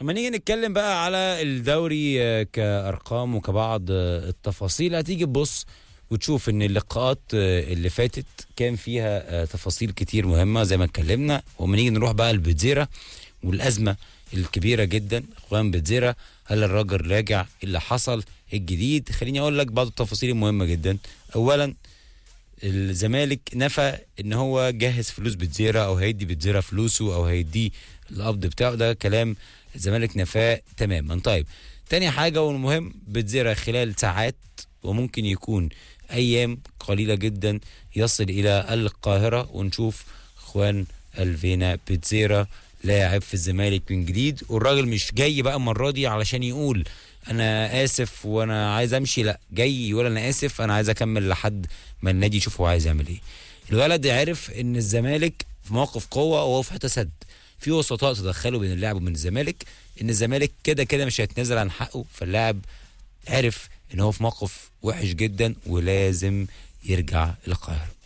لما نيجي نتكلم بقى على الدوري آه، كارقام وكبعض آه، التفاصيل هتيجي تبص وتشوف ان اللقاءات آه، اللي فاتت كان فيها آه، تفاصيل كتير مهمه زي ما اتكلمنا وما نيجي نروح بقى لبتزيرا والازمه الكبيره جدا اخوان بتزيرا هل الراجل راجع إيه اللي حصل إيه الجديد خليني اقول لك بعض التفاصيل المهمه جدا اولا الزمالك نفى ان هو جهز فلوس بتزيرا او هيدي بتزيرا فلوسه او هيديه القبض بتاعه ده كلام الزمالك نفاه تماما طيب تاني حاجه والمهم بتزيرا خلال ساعات وممكن يكون ايام قليله جدا يصل الى القاهره ونشوف اخوان الفينا بتزيرا لاعب في الزمالك من جديد والراجل مش جاي بقى المره دي علشان يقول انا اسف وانا عايز امشي لا جاي يقول انا اسف انا عايز اكمل لحد ما النادي يشوف هو عايز يعمل ايه الولد عرف ان الزمالك في موقف قوه وهو في حته سد في وسطاء تدخلوا بين اللاعب وبين الزمالك ان الزمالك كده كده مش هيتنازل عن حقه فاللاعب عرف ان هو في موقف وحش جدا ولازم يرجع القاهره